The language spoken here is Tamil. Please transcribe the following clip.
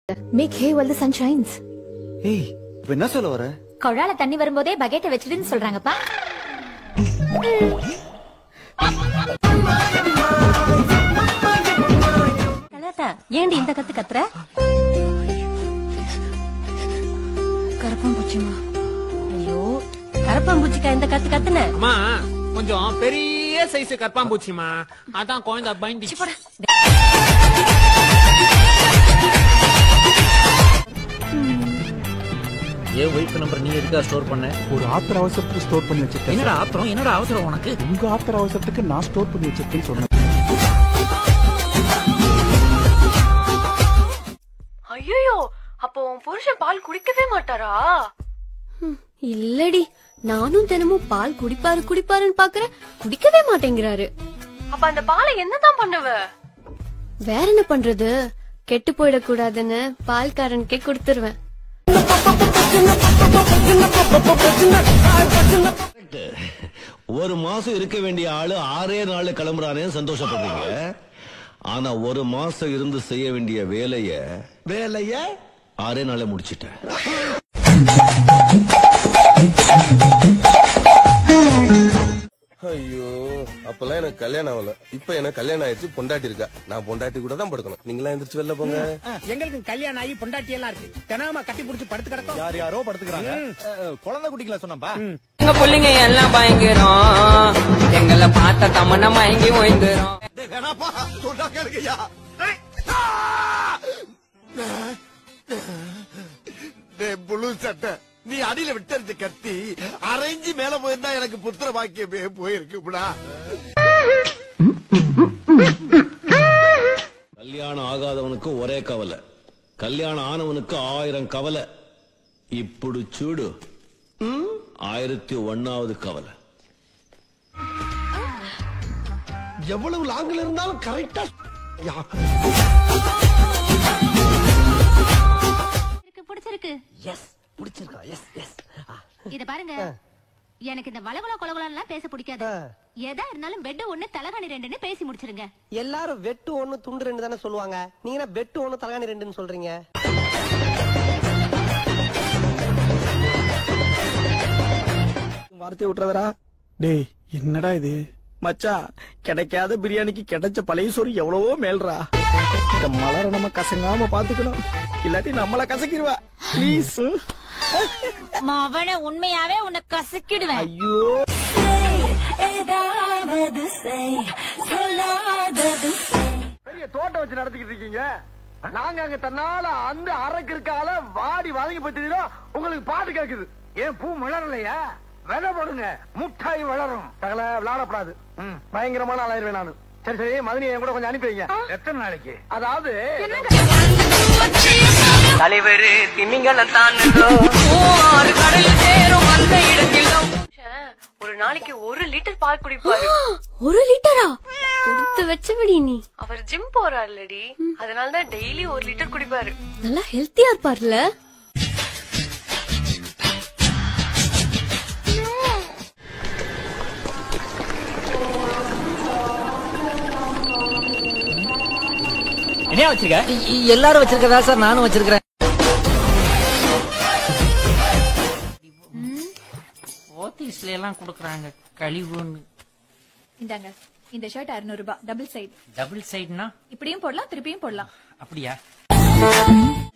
make hay while the sun shines ஏய் இப்ப என்ன சொல்ல வர குழால தண்ணி வரும்போதே பக்கெட்டை வச்சிடுன்னு சொல்றாங்கப்பா கலாட்டா ஏண்டி இந்த கத்து கத்துற கரப்பாம்பூச்சிமா ஐயோ கரப்பாம்பூச்சிக்கா இந்த கத்து கத்துன அம்மா கொஞ்சம் பெரிய சைஸ் கற்பாம்பூச்சிமா அதான் குழந்தை பயந்து ஏன் ஒய்ஃப் நம்பர் நீ எதுக்கா ஸ்டோர் பண்ண ஒரு ஆத்திர அவசரத்துக்கு ஸ்டோர் பண்ணி வச்சிருக்கேன் என்னடா ஆத்திரம் என்னடா அவசரம் உனக்கு உங்க ஆத்திர அவசரத்துக்கு நான் ஸ்டோர் பண்ணி வச்சிருக்கேன்னு சொன்னேன் ஐயோ அப்போ உன் புருஷன் பால் குடிக்கவே மாட்டாரா இல்லடி நானும் தினமும் பால் குடிப்பாரு குடிப்பாருன்னு பாக்குறேன் குடிக்கவே மாட்டேங்கிறாரு அப்ப அந்த பாலை என்னதான் பண்ணுவ வேற என்ன பண்றது கெட்டு போயிடக்கூடாதுன்னு பால்காரனுக்கே கொடுத்துருவேன் ஒரு மாசம் இருக்க வேண்டிய ஆளு ஆறே நாள் கிளம்புறானே சந்தோஷப்படுறீங்க ஆனா ஒரு மாசம் இருந்து செய்ய வேண்டிய வேலைய வேலைய ஆறே நாள முடிச்சிட்டேன் ஐயோ அப்பெல்லாம் எனக்கு கல்யாணம் ஆகல இப்ப எனக்கு கல்யாணம் ஆயிடுச்சு பொண்டாட்டி இருக்கா நான் பொண்டாட்டி கூட தான் படுக்கணும் நீங்களா எந்திரிச்சு வெளில போங்க எங்களுக்கு கல்யாணம் ஆகி பொண்டாட்டி எல்லாம் இருக்கு தினமா கட்டி புடிச்சு படுத்து கிடக்கும் யார் யாரோ படுத்துக்கிறாங்க அஹ், குழந்தை குட்டிங்களா சொன்னப்பா எங்க பிள்ளைங்க எல்லாம் பயங்கரம் எங்களை பார்த்த தமன மயங்கி ஓய்ந்துரும் வேணாப்பா சொன்னா கேளுங்கய்யா புழு சட்டை நீ அடியில விட்டறிஞ்ச கத்தி அரைஞ்சு மேல போயிருந்தா எனக்கு புத்திர பாக்கியமே போயிருக்குடா கல்யாணம் ஆகாதவனுக்கு ஒரே கவலை கல்யாணம் ஆனவனுக்கு ஆயிரம் கவலை இப்படி சூடு ஆயிரத்தி ஒன்னாவது கவலை எவ்வளவு லாங்கில் இருந்தாலும் கரெக்டா பிடிச்சிருக்கு எஸ் பிடிச்சிருக்கா எஸ் எஸ் இத பாருங்க எனக்கு இந்த வளகுல கொலகுலாம் பேச பிடிக்காது எதா இருந்தாலும் பெட் ஒண்ணு தலகாணி ரெண்டுன்னு பேசி முடிச்சிருங்க எல்லாரும் வெட்டு ஒண்ணு துண்டு ரெண்டு தானே சொல்லுவாங்க நீங்க என்ன வெட்டு ஒண்ணு தலகாணி ரெண்டுன்னு சொல்றீங்க வார்த்தை விட்டுறதரா டேய் என்னடா இது மச்சான் கிடைக்காத பிரியாணிக்கு கிடைச்ச பழைய சோறு எவ்வளவோ மேல்றா இந்த மலரை நம்ம கசங்காம பாத்துக்கணும் இல்லாட்டி நம்மள கசக்கிடுவா ப்ளீஸ் அவனை உண்மையாவே உன்னை கசக்கிடுவேன் ஐயோ பெரிய தோட்டம் வச்சு நடத்திக்கிட்டு இருக்கீங்க நாங்க அங்க தன்னால அந்த அரைக்கு இருக்கால வாடி வதங்கி போயிட்டு உங்களுக்கு பாட்டு கேக்குது ஏன் பூ மலரலையா விதை போடுங்க முட்டாய் வளரும் சகல விளையாடப்படாது ம், பயங்கரமான ஆளாயிருவேன் நானு சரி சரி மதுரை என் கூட கொஞ்சம் அனுப்பி வைங்க எத்தனை நாளைக்கு அதாவது தலைவர் திமிங்கலம் தான் ஆறு கடல் சேரும் அந்த இடத்தில் ஒரு நாளைக்கு ஒரு லிட்டர் பால் குடிப்பாரு ஒரு லிட்டரா கொடுத்து வச்சபடி நீ அவர் ஜிம் போறாருலடி அதனால தான் டெய்லி ஒரு லிட்டர் குடிப்பாரு நல்லா ஹெல்த்தியா இருப்பார்ல என்ன வச்சிருக்க எல்லாரும் வச்சிருக்கதா சார் நானும் வச்சிருக்கிறேன் ஓத்திஸ்ல எல்லாம் கொடுக்குறாங்க கழிவுன்னு இந்தாங்க இந்த ஷர்ட் அறுநூறு ரூபாய் டபுள் சைடு டபுள் சைடுனா இப்படியும் போடலாம் திருப்பியும் போடலாம் அப்படியா